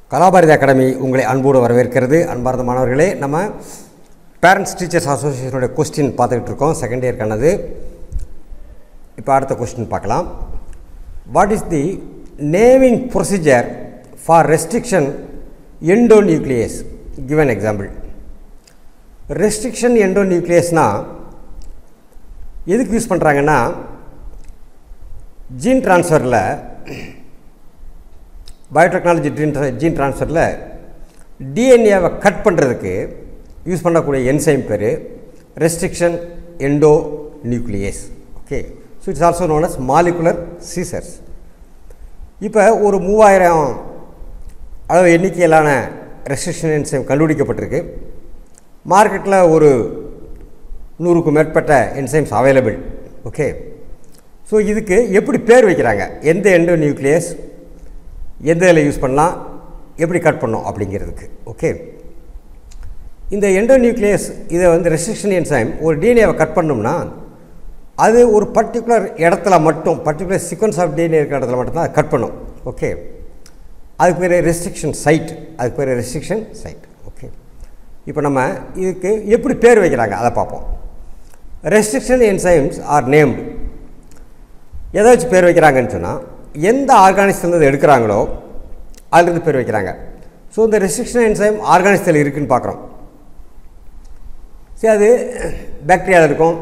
Kalabharathi academy உங்களை அன்போடு வரவேற்கிறது அன்பார்ந்த மாணவர்களே நம்ம பேரண்ட்ஸ் டீச்சர்ஸ் அசோசியேஷனுடைய கொஸ்டின் பார்த்துக்கிட்டு இருக்கோம் செகண்ட் இயர்க்கானது இப்போ அடுத்த கொஸ்டின் பார்க்கலாம் what is the naming procedure for restriction endonuclease given example restriction எண்டோ நியூக்ளியஸ்னால் எதுக்கு யூஸ் பண்ணுறாங்கன்னா ஜீன் ட்ரான்ஸ்ஃபரில் பயோடெக்னாலஜி ஜீன் ஜீன் ட்ரான்ஸ்ஃபரில் டிஎன்ஏவை கட் பண்ணுறதுக்கு யூஸ் பண்ணக்கூடிய என்சைம் பேர் restriction endonuclease okay so it's also known as molecular scissors இப்போ ஒரு மூவாயிரம் அளவு எண்ணிக்கையிலான ரெஸ்ட்ரிக்ஷன் என்சைம் கண்டுபிடிக்கப்பட்டிருக்கு மார்க்கெட்டில் ஒரு நூறுக்கும் மேற்பட்ட என்சைம்ஸ் அவைலபிள் ஓகே ஸோ இதுக்கு எப்படி பேர் வைக்கிறாங்க எந்த எண்டோ நியூக்ளியஸ் எந்த இதில் யூஸ் பண்ணலாம் எப்படி கட் பண்ணோம் அப்படிங்கிறதுக்கு ஓகே இந்த எண்டோ நியூக்ளியஸ் இதை வந்து ரெஸ்ட்ரிக்ஷன் என்சைம் ஒரு டிஎன்ஏவை கட் பண்ணோம்னா அது ஒரு பர்டிகுலர் இடத்துல மட்டும் பர்டிகுலர் சீக்வன்ஸ் ஆஃப் டிஎன்ஏ இருக்கிற இடத்துல மட்டும்தான் அது கட் பண்ணும் ஓகே அதுக்கு பேர் ரெஸ்ட்ரிக்ஷன் சைட் அதுக்கு பேர் ரெஸ்ட்ரிக்ஷன் சைட் ஓகே இப்போ நம்ம இதுக்கு எப்படி பேர் வைக்கிறாங்க அதை பார்ப்போம் ரெஸ்ட்ரிக்ஷன் என்சைம்ஸ் ஆர் நேம்டு எதை வச்சு பேர் வைக்கிறாங்கன்னு சொன்னால் எந்த ஆர்கானிஸ்லேருந்து எடுக்கிறாங்களோ அதுலேருந்து பேர் வைக்கிறாங்க ஸோ இந்த ரெஸ்ட்ரிக்ஷன் என்சைம் ஆர்கானிஸ்டில் இருக்குதுன்னு பார்க்குறோம் சரி அது பாக்டீரியாவில் இருக்கும்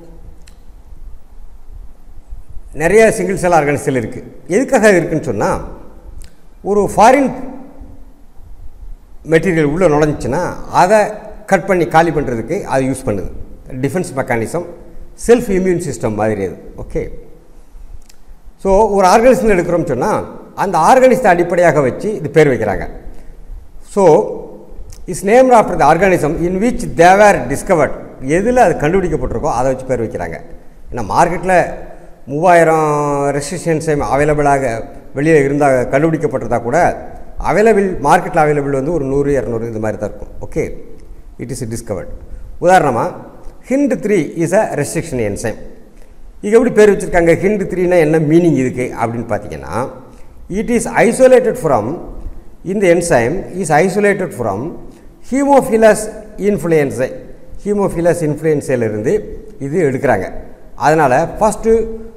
நிறைய சிங்கிள் செல் ஆர்கானிஸ்டில் இருக்குது எதுக்காக இருக்குதுன்னு சொன்னால் ஒரு ஃபாரின் மெட்டீரியல் உள்ளே நுழைஞ்சிச்சின்னா அதை கட் பண்ணி காலி பண்ணுறதுக்கு அது யூஸ் பண்ணுது defence mechanism self immune system மாதிரி அது ஓகே ஸோ ஒரு ஆர்கானிசம் எடுக்கிறோம்னு சொன்னால் அந்த ஆர்கானிசத்தை அடிப்படையாக வச்சு இது பேர் வைக்கிறாங்க so is name after the organism in which they were discovered எதில் அது கண்டுபிடிக்கப்பட்டிருக்கோ அதை வச்சு பேர் வைக்கிறாங்க ஏன்னா மார்க்கெட்டில் மூவாயிரம் ரெசிஸ்டன்ஸைம் அவைலபிளாக வெளியே இருந்தால் கண்டுபிடிக்கப்பட்டிருந்தா கூட அவைலபிள் மார்க்கெட்டில் அவைலபிள் வந்து ஒரு நூறு இரநூறு இது மாதிரி தான் இருக்கும் ஓகே இட் இஸ் டிஸ்கவர்ட் உதாரணமாக Hind three is a restriction enzyme இது எப்படி பேர் வச்சுருக்காங்க ஹிண்ட் த்ரீனா என்ன மீனிங் இதுக்கு அப்படின்னு பார்த்தீங்கன்னா இட் இஸ் ஐசோலேட்டட் ஃப்ரம் இந்த enzyme is isolated from haemophilus influenzae haemophilus இன்ஃப்ளூயன்ஸையிலிருந்து இது எடுக்கிறாங்க அதனால் ஃபஸ்ட்டு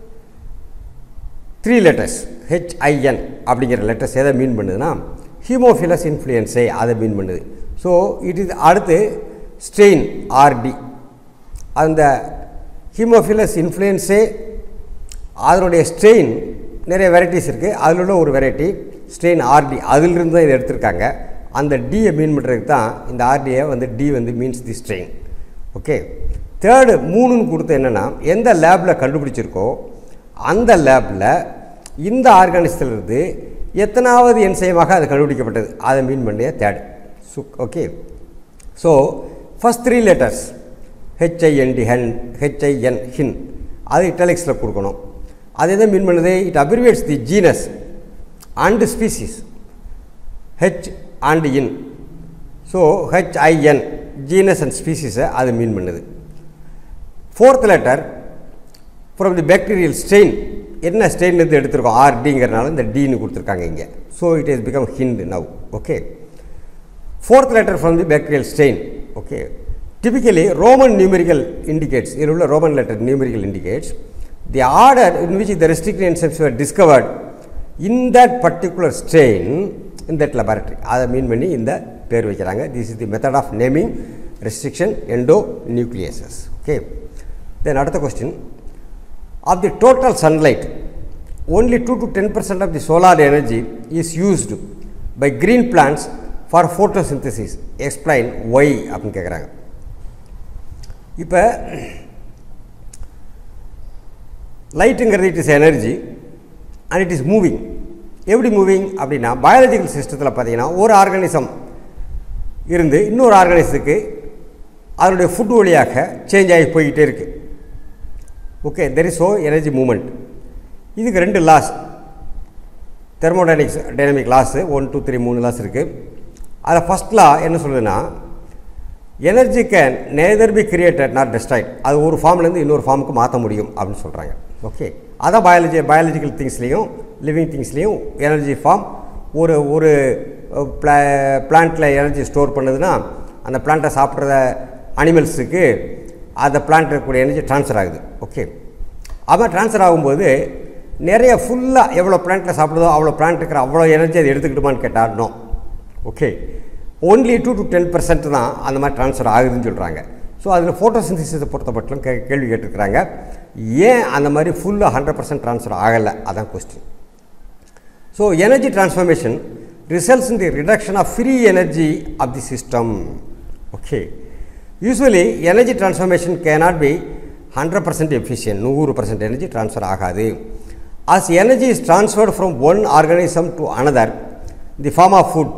த்ரீ லெட்டர்ஸ் ஹெச்ஐஎன் அப்படிங்கிற லெட்டர்ஸ் எதை மீன் பண்ணுதுன்னா ஹீமோஃபிலஸ் இன்ஃப்ளூயன்ஸை அதை மீன் பண்ணுது ஸோ இட் இஸ் அடுத்து ஸ்ட்ரெயின் ஆர்டி அந்த ஹீமோஃபிலஸ் இன்ஃப்ளூயன்ஸே அதனுடைய ஸ்ட்ரெயின் நிறைய வெரைட்டிஸ் இருக்குது அதில் உள்ள ஒரு வெரைட்டி ஸ்ட்ரெயின் ஆர்டி அதிலிருந்து தான் இதை எடுத்திருக்காங்க அந்த டியை மீன் பண்ணுறதுக்கு தான் இந்த ஆர்டியை வந்து டி வந்து means the strain okay third மூணுன்னு கொடுத்து என்னென்னா எந்த லேபில் கண்டுபிடிச்சிருக்கோ அந்த லேபில் இந்த ஆர்கானிசத்திலிருந்து எத்தனாவது என்சைமாக அது கண்டுபிடிக்கப்பட்டது அதை மீன் பண்ணிய தேர்டு சு okay so first three letters HIND ஹென் ஹெச்ஐஎன் ஹின் அது இட்டலிக்ஸில் கொடுக்கணும் அது எதை மீன் பண்ணுது it abbreviates the genus and species H and N so HIN genus and ஸ்பீசிஸை அது மீன் பண்ணுது fourth letter from the bacterial strain என்ன ஸ்ட்ரெயின்லேருந்து எடுத்திருக்கோம் ஆர்டிங்கிறனால இந்த டின்னு கொடுத்துருக்காங்க இங்கே so it is become Hind now okay fourth letter from the bacterial strain okay typically roman numerical indicates இதில் உள்ள roman letter numerical indicates the order in which the restricted enzymes were discovered in that particular strain in that laboratory அதை மீன் பண்ணி இந்த பேர் வைக்கிறாங்க this is the method of naming restriction endonucleases okay then அடுத்த question of the total sunlight only 2 to 10 percent of the solar energy is used by green plants for photosynthesis explain why அப்படின்னு கேட்குறாங்க இப்போ லைட்டுங்கிறது it is energy and it is moving எப்படி moving அப்படின்னா biological சிஸ்டத்தில் பார்த்தீங்கன்னா ஒரு ஆர்கானிசம் இருந்து இன்னொரு ஆர்கானிசத்துக்கு அதனுடைய ஃபுட் வழியாக சேஞ்ச் ஆகி போய்கிட்டே இருக்குது okay there is so energy moment இதுக்கு ரெண்டு laws thermodynamics dynamic laws one two three மூணு லாஸ் இருக்குது அதில் ஃபஸ்ட் லா என்ன சொல்லுதுன்னா energy can neither be created not destroyed அது ஒரு ஃபார்ம்லேருந்து இன்னொரு ஃபார்முக்கு மாற்ற முடியும் அப்படின்னு சொல்கிறாங்க ஓகே அதான் பயாலஜி பயாலஜிக்கல் திங்ஸ்லேயும் லிவிங் திங்ஸ்லேயும் எனர்ஜி ஃபார்ம் ஒரு ஒரு பிளா பிளான்ட்டில் எனர்ஜி ஸ்டோர் பண்ணுதுன்னா அந்த பிளான்ட்டை சாப்பிட்ற அனிமல்ஸுக்கு அந்த பிளான்ட் இருக்கக்கூடிய எனர்ஜி ட்ரான்ஸ்ஃபர் ஆகுது ஓகே அவன் ட்ரான்ஸ்ஃபர் ஆகும்போது நிறைய ஃபுல்லாக எவ்வளோ பிளான்ட்டில் சாப்பிடுதோ அவ்வளோ பிளான்ட் இருக்கிற அவ்வளோ எனர்ஜி அது எடுத்துக்கிட்டுமான்னு கேட்டால் no okay only two to ten percent தான் அந்த மாதிரி ட்ரான்ஸ்ஃபர் ஆகுதுன்னு சொல்கிறாங்க ஸோ அதில் ஃபோட்டோசிந்தசிஸை பொறுத்த மட்டும் கே கேள்வி கேட்டிருக்கிறாங்க ஏன் அந்த மாதிரி ஃபுல்லாக ஹண்ட்ரட் பர்சன்ட் ட்ரான்ஸ்ஃபர் ஆகலை அதான் question so energy transformation results in the reduction of free energy of the system okay usually energy transformation cannot be hundred percent efficient நூறு பர்சன்ட் எனர்ஜி ட்ரான்ஸ்ஃபர் ஆகாது as energy is transferred from one organism to another the form of food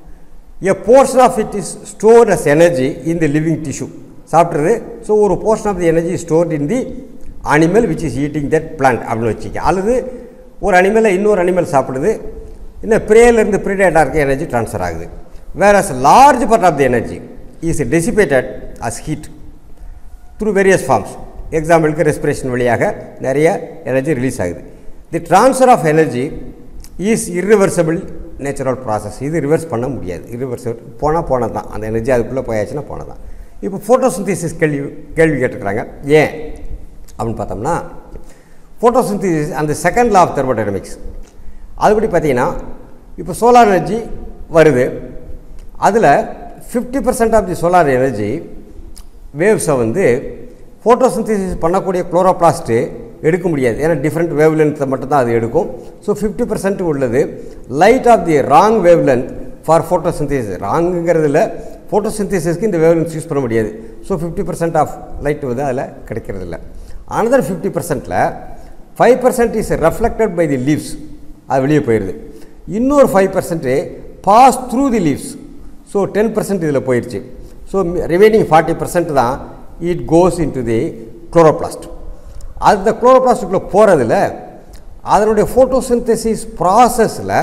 a portion of it is stored as energy in the living tissue சாப்பிட்றது so ஒரு portion of the energy stored in the animal which is eating that plant அப்படின்னு வச்சுக்க அல்லது ஒரு அனிமலை இன்னொரு animal சாப்பிடுது இன்னும் ப்ரேயிலேருந்து ப்ரிடேட்டாக இருக்க எனர்ஜி ட்ரான்ஸ்ஃபர் ஆகுது whereas large part of the energy is dissipated as heat through various forms எக்ஸாம்பிளுக்கு ரெஸ்பிரேஷன் வழியாக நிறைய எனர்ஜி ரிலீஸ் ஆகுது the transfer of energy is irreversible natural process இது ரிவர்ஸ் பண்ண முடியாது irreversible போனால் போனது தான் அந்த எனர்ஜி அதுக்குள்ளே போயாச்சுன்னா போனது தான் இப்போ ஃபோட்டோசிந்தசிஸ் கேள்வி கேள்வி கேட்டிருக்கிறாங்க ஏன் அப்படின்னு பார்த்தோம்னா ஃபோட்டோசிந்தசிஸ் அந்த செகண்ட் லா ஆஃப் தெர்மோடைனமிக்ஸ் அதுபடி பார்த்தீங்கன்னா இப்போ சோலார் எனர்ஜி வருது அதில் fifty percent of the solar energy வேவ்ஸை வந்து ஃபோட்டோசிந்தசிஸ் பண்ணக்கூடிய குளோரோபிளாஸ்ட்டு எடுக்க முடியாது ஏன்னா டிஃப்ரெண்ட் வேவ் லென்த்தை மட்டும்தான் அது எடுக்கும் ஸோ ஃபிஃப்டி பர்சன்ட் உள்ளது light of the wrong wavelength for photosynthesis ராங்குங்கிறதுல ஃபோட்டோசிந்தசிஸ்க்கு இந்த வேவ் லென்த் யூஸ் பண்ண முடியாது so fifty percent of light வந்து அதில் கிடைக்கிறது இல்லை அனதர் ஃபிஃப்டி பர்சன்ட்டில் five percent is reflected by the leaves அது வெளியே போயிடுது இன்னொரு five percent pass through the leaves so ten percent இதில் போயிடுச்சு ஸோ ரிமைனிங் ஃபார்ட்டி பர்சன்ட் தான் it goes into the chloroplast அந்த குளோரோபிளாஸ்டுக்குள்ளே போகிறதுல அதனுடைய ஃபோட்டோசிந்தசிஸ் ப்ராசஸில்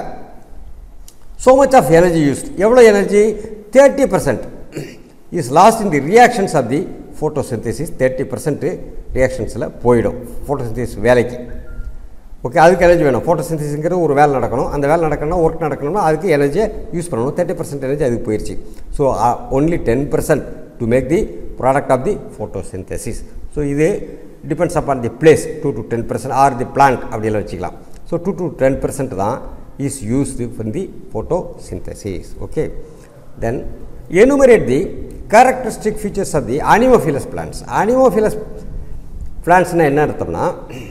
so much of energy used எவ்வளோ energy thirty percent is lost in the reactions of the photosynthesis thirty percent ரியாக்ஷன்ஸில் போயிடும் ஃபோட்டோசிந்தசிஸ் வேலைக்கு ஓகே அதுக்கு எனர்ஜி வேணும் ஃபோட்டோசிந்தசிஸ்ங்கிறது ஒரு வேலை நடக்கணும் அந்த வேலை நடக்கணும்னா ஒர்க் நடக்கணும்னா அதுக்கு எனர்ஜியை யூஸ் பண்ணணும் தேர்ட்டி பர்சன்ட் எனர்ஜி அதுக்கு போயிடுச்சு so only ten percent to make the product of the photosynthesis so இது depends upon the place two to ten percent or the plant அப்படியெல்லாம் வச்சுக்கலாம் so two to ten percent தான் is used for the photosynthesis okay then enumerate தி characteristic features of the animophilous plants animophilous பிளான்ட்ஸ்னால் என்ன அர்த்தம்னா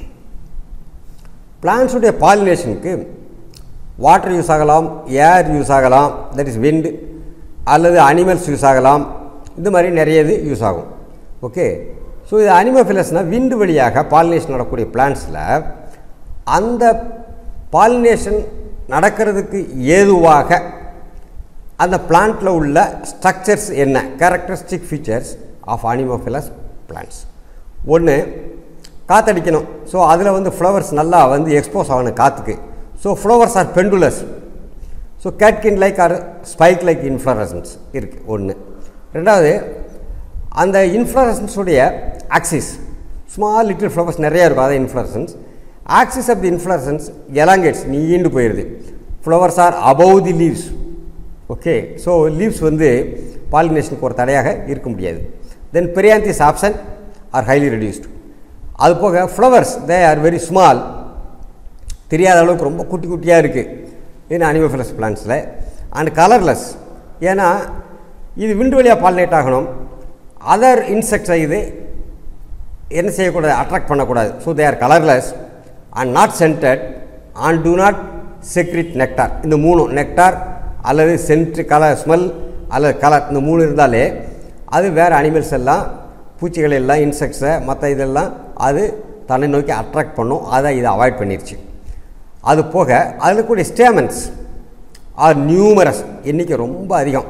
பிளான்ஸுடைய பாலினேஷனுக்கு water use ஆகலாம் ஏர் யூஸ் ஆகலாம் தட் இஸ் விண்ட் அல்லது அனிமல்ஸ் யூஸ் ஆகலாம் இந்த மாதிரி நிறைய இது யூஸ் ஆகும் ஓகே ஸோ இது அனிமோஃபிலஸ்னால் விண்டு வழியாக பாலினேஷன் நடக்கக்கூடிய பிளான்ஸில் அந்த பாலினேஷன் நடக்கிறதுக்கு ஏதுவாக அந்த பிளான்ட்டில் உள்ள ஸ்ட்ரக்சர்ஸ் என்ன characteristic features of anemophilous plants ஒன்று காற்றடிக்கணும் ஸோ அதில் வந்து ஃப்ளவர்ஸ் நல்லா வந்து எக்ஸ்போஸ் ஆகணும் காற்றுக்கு so flowers are pendulous so catkin like or spike like inflorescence இருக்குது ஒன்று ரெண்டாவது அந்த இன்ஃப்ளரசன்ஸுடைய ஆக்சிஸ் ஸ்மால் லிட்டில் ஃப்ளவர்ஸ் நிறையா இருக்கும் அதான் inflorescence axis of the inflorescence elongates நீண்டு போயிடுது flowers are above the leaves okay so leaves வந்து பாலினேஷனுக்கு ஒரு தடையாக இருக்க முடியாது then perianth is absent or highly reduced அது போக flowers they are very small தெரியாத அளவுக்கு ரொம்ப குட்டி குட்டியாக இருக்குது இது அனிமோஃபிலஸ் பிளான்ஸில் அண்ட் கலர்லெஸ் ஏன்னா இது விண்டு வழியாக பாலினேட் ஆகணும் அதர் இன்செக்ட்ஸை இது என்ன செய்யக்கூடாது அட்ராக்ட் பண்ணக்கூடாது so they are colourless and not scented and do not secrete nectar இந்த மூணும் நெக்டார் அல்லது சென்ட்ரு கலர் ஸ்மெல் அல்லது கலர் இந்த மூணு இருந்தாலே அது வேறு அனிமல்ஸ் எல்லாம் பூச்சிகள் எல்லாம் இன்செக்ட்ஸை மற்ற இதெல்லாம் அது தன்னை நோக்கி அட்ராக்ட் பண்ணும் அதை இதை அவாய்ட் பண்ணிருச்சு அது போக அதில் கூடிய ஸ்டேமன்ஸ் ஆர் நியூமரஸ் எண்ணிக்கை ரொம்ப அதிகம்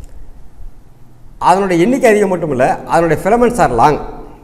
அதனுடைய எண்ணிக்கை அதிகம் மட்டும் இல்லை அதனுடைய ஃபிலமெண்ட்ஸ் ஆர் லாங்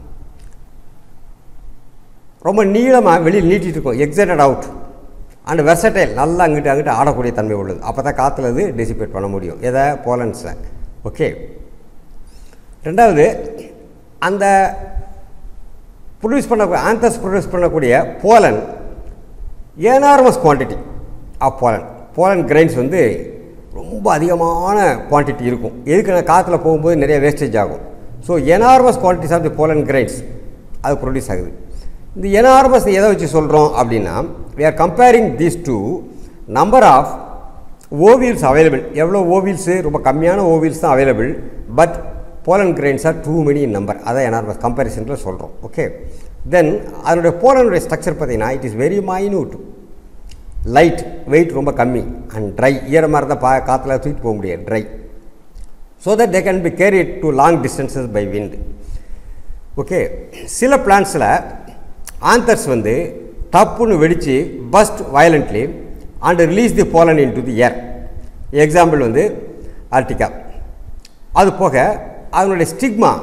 ரொம்ப நீளமாக வெளியில் நீட்டிட்டு இருக்கும் எக்ஸைட்டட் அவுட் அண்ட் வெர்சடைல் நல்லா அங்கிட்டு அங்கிட்டு ஆடக்கூடிய தன்மை உள்ளது அப்போ தான் காற்றுல இது டெசிபேட் பண்ண முடியும் எதை போலன்ஸை ஓகே ரெண்டாவது அந்த ப்ரொடியூஸ் பண்ண ஆந்தஸ் ப்ரொடியூஸ் பண்ணக்கூடிய pollen enormous quantity of pollen pollen grains வந்து ரொம்ப அதிகமான குவான்டிட்டி இருக்கும் எதுக்கு காற்றுல போகும்போது நிறைய வேஸ்டேஜ் ஆகும் so enormous quantities of the pollen grains அது ப்ரொடியூஸ் ஆகுது இந்த எனார்மஸ் எதை வச்சு சொல்கிறோம் அப்படின்னா we are comparing these two number of ovules available எவ்வளோ ஓவியல்ஸு ரொம்ப கம்மியான ஓவியல்ஸ் தான் available but pollen grains are too many number அதான் எனார்மஸ் கம்பேரிசனில் சொல்கிறோம் ஓகே தென் அதனுடைய போலனுடைய ஸ்ட்ரக்சர் பார்த்தீங்கன்னா it is very minute light weight ரொம்ப கம்மி அண்ட் ட்ரை ஈரமாக இருந்தால் பா காற்றுல தூக்கிட்டு போக முடியாது dry so that they can be carried to long distances by wind okay சில பிளான்ஸில் ஆந்தர்ஸ் வந்து டப்புன்னு வெடித்து burst violently and release the pollen into the air example வந்து ஆர்டிகா அது போக அதனுடைய stigma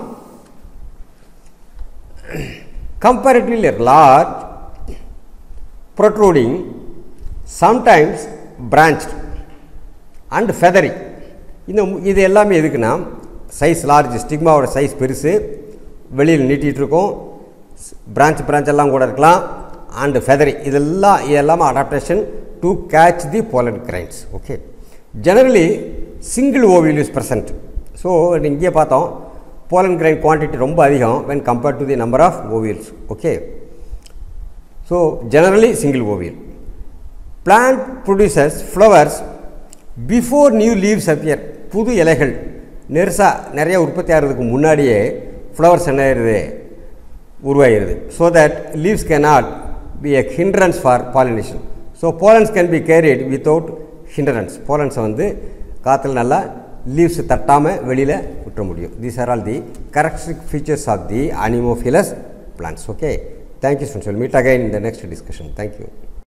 comparatively large protruding sometimes branched and feathery இந்த மு- இது எல்லாமே எதுக்குன்னா சைஸ் லார்ஜ் ஸ்டிக்மாவோட சைஸ் பெருசு வெளியில் நீட்டிகிட்டு இருக்கும் பிரான்ச் பிரான்ச் எல்லாம் கூட இருக்கலாம் அண்டு ஃபெதரி இதெல்லாம் இது எல்லாமே adaptation to catch the pollen grains okay generally single ovule is present so இங்கே பார்த்தோம் போலன் கிரைன் குவான்டிட்டி ரொம்ப அதிகம் when compared to the number of ovules okay so generally single ovule plant producers flowers before new leaves appear புது இலைகள் நெருசாக நிறைய உற்பத்தி ஆகிறதுக்கு முன்னாடியே ஃப்ளவர்ஸ் என்ன ஆயிடுது உருவாகிடுது so that leaves cannot be a hindrance for pollination so pollens can be carried without hindrance போலன்ஸை வந்து காற்றுல நல்லா லீவ்ஸ் தட்டாமல் வெளியில் விட்டுற முடியும் these are all the characteristic features of the anemophilous plants okay thank you students we'll meet again in the next discussion thank you